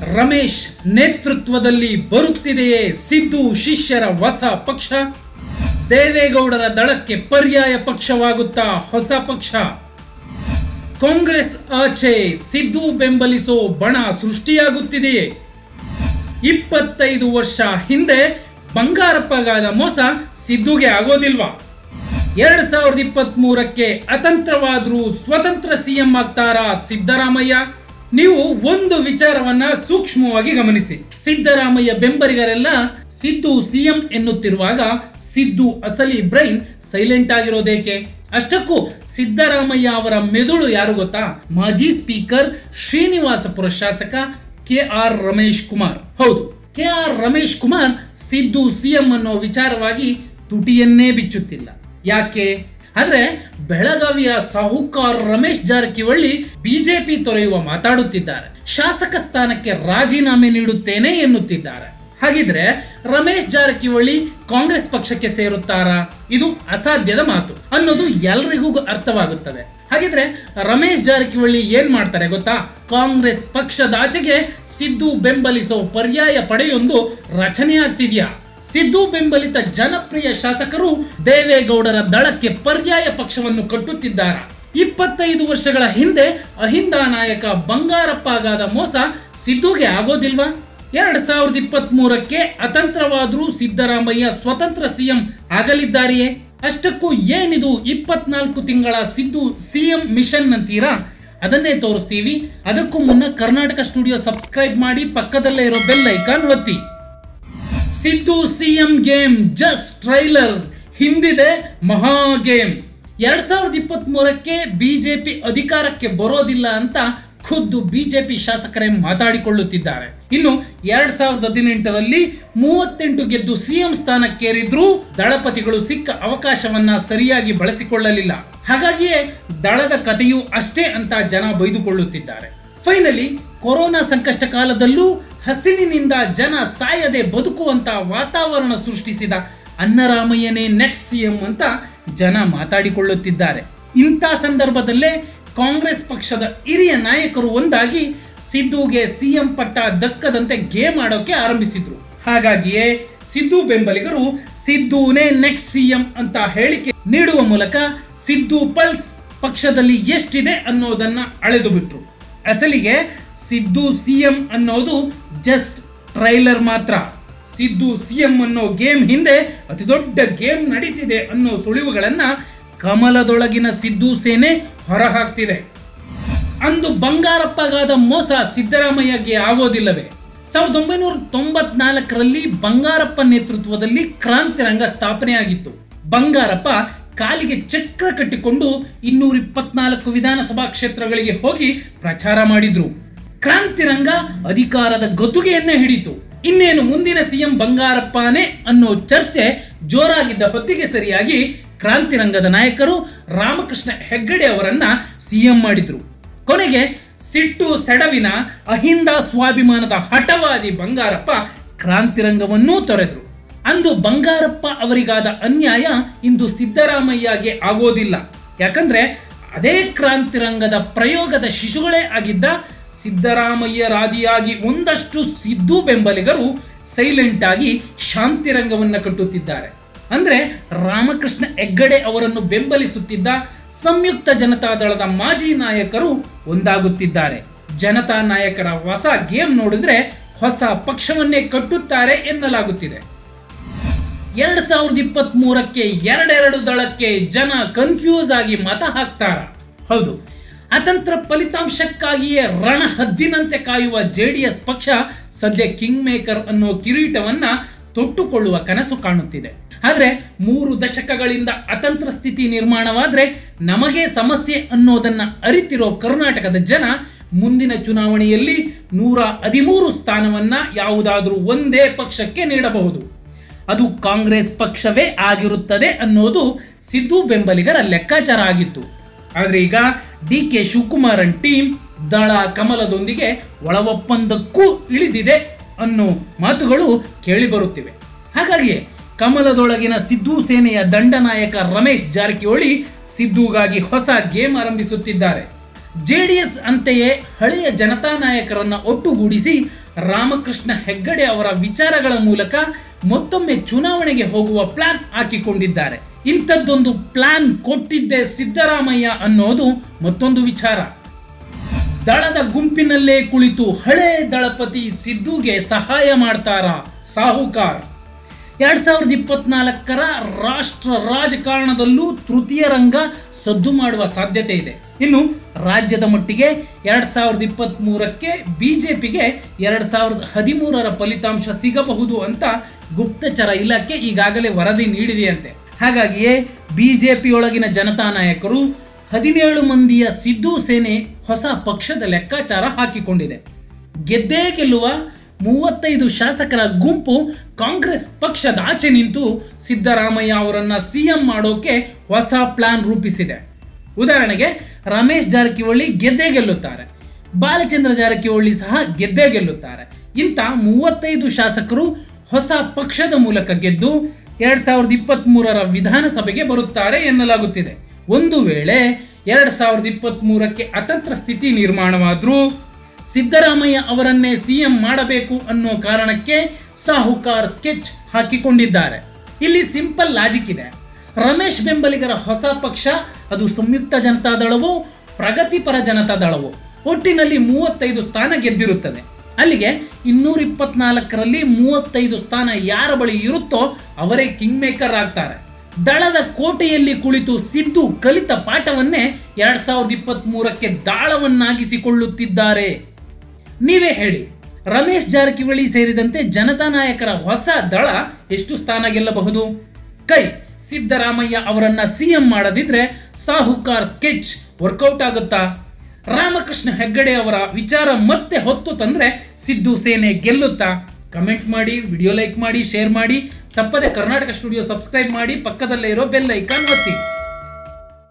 ರಮೇಶ್ ನೇತೃತ್ವದಲ್ಲಿ ಬರುತ್ತಿದೆಯೇ ಸಿದ್ದು ಶಿಷ್ಯರ ಹೊಸ ಪಕ್ಷ ದೇವೇಗೌಡರ ದಳಕ್ಕೆ ಪರ್ಯಾಯ ಪಕ್ಷವಾಗುತ್ತಾ ಹೊಸ ಪಕ್ಷ ಕಾಂಗ್ರೆಸ್ ಆಚೆ ಸಿದ್ದು ಬೆಂಬಲಿಸೋ ಬಣ ಸೃಷ್ಟಿಯಾಗುತ್ತಿದೆಯೇ ಇಪ್ಪತ್ತೈದು ವರ್ಷ ಹಿಂದೆ ಬಂಗಾರಪ್ಪಗಾದ ಮೋಸ ಸಿದ್ದುಗೆ ಆಗೋದಿಲ್ವಾ ಎರಡ್ ಸಾವಿರದ ಇಪ್ಪತ್ತ್ ಮೂರಕ್ಕೆ ಅತಂತ್ರವಾದ್ರೂ ಸ್ವತಂತ್ರ ಸಿಎಂ ಆಗ್ತಾರಾ ಸಿದ್ದರಾಮಯ್ಯ ನೀವು ಒಂದು ವಿಚಾರವನ್ನ ಸೂಕ್ಷ್ಮವಾಗಿ ಗಮನಿಸಿ ಸಿದ್ದರಾಮಯ್ಯ ಬೆಂಬಲಿಗರೆಲ್ಲ ಸಿದ್ದು ಸಿಎಂ ಎನ್ನುತ್ತಿರುವಾಗ ಸಿದ್ದು ಅಸಲಿ ಬ್ರೈನ್ ಸೈಲೆಂಟ್ ಆಗಿರೋದೇಕೆ ಅಷ್ಟಕ್ಕೂ ಸಿದ್ದರಾಮಯ್ಯ ಅವರ ಮೆದುಳು ಯಾರು ಗೊತ್ತಾ ಮಾಜಿ ಸ್ಪೀಕರ್ ಶ್ರೀನಿವಾಸಪುರ ಶಾಸಕ ಕೆ ಆರ್ ರಮೇಶ್ ಕುಮಾರ್ ಹೌದು K R Ramesh Kumar Siddu CM ಅನ್ನೋ ವಿಚಾರವಾಗಿ ತುಟಿಯನ್ನೇ ಬಿಚ್ಚುತ್ತಿಲ್ಲ ಯಾಕೆ ಆದ್ರೆ ಬೆಳಗಾವಿಯ ಸಾಹುಕಾರ್ ರಮೇಶ್ ಜಾರಕಿಹೊಳಿ ಬಿಜೆಪಿ ತೊರೆಯುವ ಮಾತಾಡುತ್ತಿದ್ದಾರೆ ಶಾಸಕ ಸ್ಥಾನಕ್ಕೆ ರಾಜೀನಾಮೆ ನೀಡುತ್ತೇನೆ ಎನ್ನುತ್ತಿದ್ದಾರೆ ಹಾಗಿದ್ರೆ ರಮೇಶ್ ಜಾರಕಿಹೊಳಿ ಕಾಂಗ್ರೆಸ್ ಪಕ್ಷಕ್ಕೆ ಸೇರುತ್ತಾರಾ ಇದು ಅಸಾಧ್ಯದ ಮಾತು ಅನ್ನೋದು ಎಲ್ರಿಗೂ ಅರ್ಥವಾಗುತ್ತದೆ ಹಾಗಿದ್ರೆ ರಮೇಶ್ ಜಾರಕಿಹೊಳಿ ಏನ್ ಮಾಡ್ತಾರೆ ಗೊತ್ತಾ ಕಾಂಗ್ರೆಸ್ ಪಕ್ಷದಾಚೆಗೆ ಸಿದ್ದು ಬೆಂಬಲಿಸೋ ಪರ್ಯಾಯ ಪಡೆಯೊಂದು ರಚನೆ ಆಗ್ತಿದ್ಯಾ ಸಿದ್ದು ಬೆಂಬಲಿತ ಜನಪ್ರಿಯ ಶಾಸಕರು ದೇವೇಗೌಡರ ದಳಕ್ಕೆ ಪರ್ಯಾಯ ಪಕ್ಷವನ್ನು ಕಟ್ಟುತ್ತಿದ್ದಾರೆ ಇಪ್ಪತ್ತೈದು ವರ್ಷಗಳ ಹಿಂದೆ ಅಹಿಂದ ನಾಯಕ ಬಂಗಾರಪ್ಪಗಾದ ಮೋಸ ಸಿದ್ದುಗೆ ಆಗೋದಿಲ್ವಾ ಎರಡ್ ಸಾವಿರದ ಇಪ್ಪತ್ತ್ ಮೂರಕ್ಕೆ ಅತಂತ್ರವಾದರೂ ಸಿದ್ದರಾಮಯ್ಯ ಸ್ವತಂತ್ರ ಸಿಎಂ ಆಗಲಿದ್ದಾರೆಯೇ ಅಷ್ಟಕ್ಕೂ ಏನಿದು ಇಪ್ಪತ್ನಾಲ್ಕು ತಿಂಗಳ ಸಿದ್ದು ಸಿಎಂ ಮಿಷನ್ ಅಂತೀರಾ ಅದನ್ನೇ ತೋರಿಸ್ತೀವಿ ಅದಕ್ಕೂ ಮುನ್ನ ಕರ್ನಾಟಕ ಸ್ಟುಡಿಯೋ ಸಬ್ಸ್ಕ್ರೈಬ್ ಮಾಡಿ ಪಕ್ಕದಲ್ಲೇ ಇರೋ ಬೆಲ್ ಐಕಾನ್ ಒತ್ತಿ Siddu CM game just trailer ಹಿಂದಿದೆ ಮಹಾ ಗೇಮ್ ಎರಡ್ ಸಾವಿರದ ಇಪ್ಪತ್ತ್ ಮೂರಕ್ಕೆ ಬಿಜೆಪಿ ಅಧಿಕಾರಕ್ಕೆ ಬರೋದಿಲ್ಲ ಅಂತ ಖುದ್ದು ಬಿಜೆಪಿ ಶಾಸಕರೇ ಮಾತಾಡಿಕೊಳ್ಳುತ್ತಿದ್ದಾರೆ ಇನ್ನು ಎರಡ್ ಸಾವಿರದ ಹದಿನೆಂಟರಲ್ಲಿ ಮೂವತ್ತೆಂಟು ಗೆದ್ದು ಸಿಎಂ ಸ್ಥಾನಕ್ಕೇರಿದ್ರೂ ದಳಪತಿಗಳು ಸಿಕ್ಕ ಅವಕಾಶವನ್ನ ಸರಿಯಾಗಿ ಬಳಸಿಕೊಳ್ಳಲಿಲ್ಲ ಹಾಗಾಗಿಯೇ ದಳದ ಕಥೆಯೂ ಅಷ್ಟೇ ಅಂತ ಜನ ಬೈದುಕೊಳ್ಳುತ್ತಿದ್ದಾರೆ ಫೈನಲಿ ಕೊರೋನಾ ಸಂಕಷ್ಟ ಕಾಲದಲ್ಲೂ ಹಸಿವಿನಿಂದ ಜನ ಸಾಯದೆ ಬದುಕುವಂತ ವಾತಾವರಣ ಸೃಷ್ಟಿಸಿದ ಅನ್ನರಾಮಯ್ಯನೇ ನೆಕ್ಸ್ಟ್ ಸಿಎಂ ಅಂತ ಜನ ಮಾತಾಡಿಕೊಳ್ಳುತ್ತಿದ್ದಾರೆ ಇಂಥ ಸಂದರ್ಭದಲ್ಲೇ ಕಾಂಗ್ರೆಸ್ ಪಕ್ಷದ ಹಿರಿಯ ನಾಯಕರು ಒಂದಾಗಿ ಸಿದ್ದುಗೆ ಸಿಎಂ ಪಟ್ಟ ದಕ್ಕದಂತೆ ಗೇಮ್ ಆಡೋಕೆ ಆರಂಭಿಸಿದ್ರು ಹಾಗಾಗಿಯೇ ಸಿದ್ದು ಬೆಂಬಲಿಗರು ಸಿದ್ದುನೇ ನೆಕ್ಸ್ಟ್ ಸಿಎಂ ಅಂತ ಹೇಳಿಕೆ ನೀಡುವ ಮೂಲಕ ಸಿದ್ದು ಪಲ್ಸ್ ಪಕ್ಷದಲ್ಲಿ ಎಷ್ಟಿದೆ ಅನ್ನೋದನ್ನ ಅಳೆದು ಬಿಟ್ರು ಅಸಲಿಗೆ ಸಿದ್ದು ಸಿಎಂ ಅನ್ನೋದು ಜಸ್ಟ್ ಟ್ರೈಲರ್ ಮಾತ್ರ ಸಿದ್ದು ಸಿಎಂ ಅನ್ನೋ ಗೇಮ್ ಹಿಂದೆ ಅತಿ ದೊಡ್ಡ ಗೇಮ್ ನಡೀತಿದೆ ಅನ್ನೋ ಸುಳಿವುಗಳನ್ನ ಕಮಲದೊಳಗಿನ ಸಿದ್ದು ಸೇನೆ ಹೊರಹಾಕ್ತಿದೆ ಅಂದು ಬಂಗಾರಪ್ಪಗಾದ ಮೋಸ ಸಿದ್ದರಾಮಯ್ಯಗೆ ಆಗೋದಿಲ್ಲವೇ ಸಾವಿರದ ಒಂಬೈನೂರ ತೊಂಬತ್ನಾಲ್ಕರಲ್ಲಿ ಬಂಗಾರಪ್ಪ ನೇತೃತ್ವದಲ್ಲಿ ಕ್ರಾಂತಿರಂಗ ಸ್ಥಾಪನೆಯಾಗಿತ್ತು ಬಂಗಾರಪ್ಪ ಕಾಲಿಗೆ ಚಕ್ರ ಕಟ್ಟಿಕೊಂಡು ಇನ್ನೂರ ಇಪ್ಪತ್ನಾಲ್ಕು ವಿಧಾನಸಭಾ ಕ್ಷೇತ್ರಗಳಿಗೆ ಹೋಗಿ ಪ್ರಚಾರ ಮಾಡಿದ್ರು ಕ್ರಾಂತಿರಂಗ ಅಧಿಕಾರದ ಗದ್ದುಗೆಯನ್ನೇ ಹಿಡಿತು ಇನ್ನೇನು ಮುಂದಿನ ಸಿಎಂ ಬಂಗಾರಪ್ಪನೇ ಅನ್ನೋ ಚರ್ಚೆ ಜೋರಾಗಿದ್ದ ಹೊತ್ತಿಗೆ ಸರಿಯಾಗಿ ಕ್ರಾಂತಿರಂಗದ ನಾಯಕರು ರಾಮಕೃಷ್ಣ ಹೆಗ್ಗಡೆ ಅವರನ್ನ ಸಿಎಂ ಮಾಡಿದ್ರು ಕೊನೆಗೆ ಸಿಟ್ಟು ಸೆಡವಿನ ಅಹಿಂದ ಸ್ವಾಭಿಮಾನದ ಹಠವಾದಿ ಬಂಗಾರಪ್ಪ ಕ್ರಾಂತಿರಂಗವನ್ನೂ ತೊರೆದ್ರು ಅಂದು ಬಂಗಾರಪ್ಪ ಅವರಿಗಾದ ಅನ್ಯಾಯ ಇಂದು ಸಿದ್ದರಾಮಯ್ಯಗೆ ಆಗೋದಿಲ್ಲ ಯಾಕಂದ್ರೆ ಅದೇ ಕ್ರಾಂತಿರಂಗದ ಪ್ರಯೋಗದ ಶಿಶುಗಳೇ ಆಗಿದ್ದ ಸಿದ್ದರಾಮಯ್ಯರಾದಿಯಾಗಿ ಒಂದಷ್ಟು ಸಿದ್ದು ಬೆಂಬಲಿಗರು ಸೈಲೆಂಟ್ ಆಗಿ ಶಾಂತಿರಂಗವನ್ನ ಕಟ್ಟುತ್ತಿದ್ದಾರೆ ಅಂದ್ರೆ ರಾಮಕೃಷ್ಣ ಹೆಗ್ಗಡೆ ಅವರನ್ನು ಬೆಂಬಲಿಸುತ್ತಿದ್ದ ಸಂಯುಕ್ತ ಜನತಾದಳದ ಮಾಜಿ ನಾಯಕರು ಒಂದಾಗುತ್ತಿದ್ದಾರೆ ಜನತಾ ನಾಯಕರ ಹೊಸ ಗೇಮ್ ನೋಡಿದ್ರೆ ಹೊಸ ಪಕ್ಷವನ್ನೇ ಕಟ್ಟುತ್ತಾರೆ ಎನ್ನಲಾಗುತ್ತಿದೆ ಎರಡ್ ಸಾವಿರದ ಇಪ್ಪತ್ತ್ ಮೂರಕ್ಕೆ ಎರಡೆರಡು ದಳಕ್ಕೆ ಜನ ಕನ್ಫ್ಯೂಸ್ ಆಗಿ ಮತ ಹಾಕ್ತಾರ ಹೌದು ಅತಂತ್ರ ಫಲಿತಾಂಶಕ್ಕಾಗಿಯೇ ರಣ ಹದ್ದಿನಂತೆ ಕಾಯುವ ಜೆಡಿಎಸ್ ಪಕ್ಷ ಸದ್ಯ ಕಿಂಗ್ ಮೇಕರ್ ಅನ್ನೋ ಕಿರೀಟವನ್ನ ತೊಟ್ಟುಕೊಳ್ಳುವ ಕನಸು ಕಾಣುತ್ತಿದೆ ಆದ್ರೆ ಮೂರು ದಶಕಗಳಿಂದ ಅತಂತ್ರ ಸ್ಥಿತಿ ನಿರ್ಮಾಣವಾದ್ರೆ ನಮಗೆ ಸಮಸ್ಯೆ ಅನ್ನೋದನ್ನ ಅರಿತಿರೋ ಕರ್ನಾಟಕದ ಜನ ಮುಂದಿನ ಚುನಾವಣೆಯಲ್ಲಿ ನೂರ ಹದಿಮೂರು ಸ್ಥಾನವನ್ನ ಯಾವುದಾದ್ರೂ ಒಂದೇ ಪಕ್ಷಕ್ಕೆ ನೀಡಬಹುದು ಅದು ಕಾಂಗ್ರೆಸ್ ಪಕ್ಷವೇ ಆಗಿರುತ್ತದೆ ಅನ್ನೋದು ಸಿದ್ದು ಬೆಂಬಲಿಗರ ಲೆಕ್ಕಾಚಾರ ಆಗಿತ್ತು ಆದ್ರೆ ಈಗ ಡಿ ಕೆ ಶಿವಕುಮಾರನ್ ಟೀಮ್ ದಳ ಕಮಲದೊಂದಿಗೆ ಒಳ ಒಪ್ಪಂದಕ್ಕೂ ಇಳಿದಿದೆ ಅನ್ನೋ ಮಾತುಗಳು ಕೇಳಿಬರುತ್ತಿವೆ ಹಾಗಾಗಿಯೇ ಕಮಲದೊಳಗಿನ ಸಿದ್ದು ಸೇನೆಯ ದಂಡನಾಯಕ ರಮೇಶ್ ಜಾರಕಿಹೊಳಿ ಸಿದ್ದುಗಾಗಿ ಹೊಸ ಗೇಮ್ ಆರಂಭಿಸುತ್ತಿದ್ದಾರೆ ಜೆಡಿಎಸ್ ಅಂತೆಯೇ ಹಳೆಯ ಜನತಾ ನಾಯಕರನ್ನ ಒಟ್ಟುಗೂಡಿಸಿ ರಾಮಕೃಷ್ಣ ಹೆಗ್ಗಡೆ ಅವರ ವಿಚಾರಗಳ ಮೂಲಕ ಮತ್ತೊಮ್ಮೆ ಚುನಾವಣೆಗೆ ಹೋಗುವ ಪ್ಲಾನ್ ಹಾಕಿಕೊಂಡಿದ್ದಾರೆ ಇಂಥದ್ದೊಂದು ಪ್ಲಾನ್ ಕೊಟ್ಟಿದ್ದೆ ಸಿದ್ದರಾಮಯ್ಯ ಅನ್ನೋದು ಮತ್ತೊಂದು ವಿಚಾರ ದಳದ ಗುಂಪಿನಲ್ಲೇ ಕುಳಿತು ಹಳೆ ದಳಪತಿ ಸಿದ್ದುಗೆ ಸಹಾಯ ಮಾಡ್ತಾರ ಸಾಹುಕಾರ್ ಎರಡ್ ಸಾವಿರದ ಇಪ್ಪತ್ನಾಲ್ಕರ ರಾಷ್ಟ್ರ ರಾಜಕಾರಣದಲ್ಲೂ ತೃತೀಯ ರಂಗ ಸದ್ದು ಮಾಡುವ ಸಾಧ್ಯತೆ ಇದೆ ಇನ್ನು ರಾಜ್ಯದ ಮಟ್ಟಿಗೆ ಎರಡ್ ಸಾವಿರದ ಇಪ್ಪತ್ತ್ ಮೂರಕ್ಕೆ ಬಿಜೆಪಿಗೆ ಎರಡ್ ಸಾವಿರದ ಹದಿಮೂರರ ಫಲಿತಾಂಶ ಸಿಗಬಹುದು ಅಂತ ಗುಪ್ತಚರ ಇಲಾಖೆ ಈಗಾಗಲೇ ವರದಿ ನೀಡಿದೆಯಂತೆ ಹಾಗಾಗಿಯೇ ಬಿಜೆಪಿಯೊಳಗಿನ ಜನತಾ ನಾಯಕರು ಹದಿನೇಳು ಮಂದಿಯ ಸಿದ್ದು ಸೇನೆ ಹೊಸ ಪಕ್ಷದ ಲೆಕ್ಕಾಚಾರ ಹಾಕಿಕೊಂಡಿದೆ ಗೆದ್ದೇ ಗೆಲ್ಲುವ ಮೂವತ್ತೈದು ಶಾಸಕರ ಗುಂಪು ಕಾಂಗ್ರೆಸ್ ಪಕ್ಷದ ಆಚೆ ನಿಂತು ಸಿದ್ದರಾಮಯ್ಯ ಅವರನ್ನ ಸಿಎಂ ಮಾಡೋಕೆ ಹೊಸ ಪ್ಲಾನ್ ರೂಪಿಸಿದೆ ಉದಾಹರಣೆಗೆ ರಮೇಶ್ ಜಾರಕಿಹೊಳಿ ಗೆದ್ದೇ ಗೆಲ್ಲುತ್ತಾರೆ ಬಾಲಚಂದ್ರ ಜಾರಕಿಹೊಳಿ ಸಹ ಗೆದ್ದೇ ಗೆಲ್ಲುತ್ತಾರೆ ಇಂಥ ಮೂವತ್ತೈದು ಶಾಸಕರು ಹೊಸ ಪಕ್ಷದ ಮೂಲಕ ಗೆದ್ದು ಎರಡ್ ಸಾವಿರದ ಇಪ್ಪತ್ತ್ ಮೂರರ ವಿಧಾನಸಭೆಗೆ ಬರುತ್ತಾರೆ ಎನ್ನಲಾಗುತ್ತಿದೆ ಒಂದು ವೇಳೆ ಎರಡ್ ಸಾವಿರದ ಇಪ್ಪತ್ತ್ ಮೂರಕ್ಕೆ ಅತಂತ್ರ ಸ್ಥಿತಿ ನಿರ್ಮಾಣವಾದರೂ ಸಿದ್ದರಾಮಯ್ಯ ಅವರನ್ನೇ ಸಿಎಂ ಮಾಡಬೇಕು ಅನ್ನೋ ಕಾರಣಕ್ಕೆ ಸಾಹುಕಾರ್ ಸ್ಕೆಚ್ ಹಾಕಿಕೊಂಡಿದ್ದಾರೆ ಇಲ್ಲಿ ಸಿಂಪಲ್ ಲಾಜಿಕ್ ಇದೆ ರಮೇಶ್ ಬೆಂಬಲಿಗರ ಹೊಸ ಪಕ್ಷ ಅದು ಸಂಯುಕ್ತ ಜನತಾದಳವೋ ಪ್ರಗತಿಪರ ಜನತಾದಳವೋ ಒಟ್ಟಿನಲ್ಲಿ ಮೂವತ್ತೈದು ಸ್ಥಾನ ಗೆದ್ದಿರುತ್ತದೆ ಅಲ್ಲಿಗೆ ಇನ್ನೂರ ಇಪ್ಪತ್ನಾಲ್ಕರಲ್ಲಿ ಮೂವತ್ತೈದು ಸ್ಥಾನ ಯಾರ ಬಳಿ ಇರುತ್ತೋ ಅವರೇ ಕಿಂಗ್ ಮೇಕರ್ ಆಗ್ತಾರೆ ದಳದ ಕೋಟೆಯಲ್ಲಿ ಕುಳಿತು ಸಿದ್ದು ಕಲಿತ ಪಾಠವನ್ನೇ ಎರಡ್ ಸಾವಿರದ ಇಪ್ಪತ್ತ್ ಮೂರಕ್ಕೆ ದಾಳವನ್ನಾಗಿಸಿಕೊಳ್ಳುತ್ತಿದ್ದಾರೆ ನೀವೇ ಹೇಳಿ ರಮೇಶ್ ಜಾರಕಿಹೊಳಿ ಸೇರಿದಂತೆ ಜನತಾ ನಾಯಕರ ಹೊಸ ದಳ ಎಷ್ಟು ಸ್ಥಾನ ಗೆಲ್ಲಬಹುದು ಕೈ ಸಿದ್ದರಾಮಯ್ಯ ಅವರನ್ನ ಸಿಎಂ ಮಾಡದಿದ್ರೆ ಸಾಹುಕಾರ್ ಸ್ಕೆಚ್ ವರ್ಕೌಟ್ ಆಗುತ್ತಾ ರಾಮಕೃಷ್ಣ ಹೆಗ್ಗಡೆ ಅವರ ವಿಚಾರ ಮತ್ತೆ ಹೊತ್ತು ತಂದ್ರೆ ಸಿದ್ದು ಸೇನೆ ಗೆಲ್ಲುತ್ತಾ ಕಮೆಂಟ್ ಮಾಡಿ ವಿಡಿಯೋ ಲೈಕ್ ಮಾಡಿ ಶೇರ್ ಮಾಡಿ ತಪ್ಪದೆ ಕರ್ನಾಟಕ ಸ್ಟುಡಿಯೋ ಸಬ್ಸ್ಕ್ರೈಬ್ ಮಾಡಿ ಪಕ್ಕದಲ್ಲೇ ಇರೋ ಬೆಲ್ ಐಕಾನ್ ಒತ್ತಿ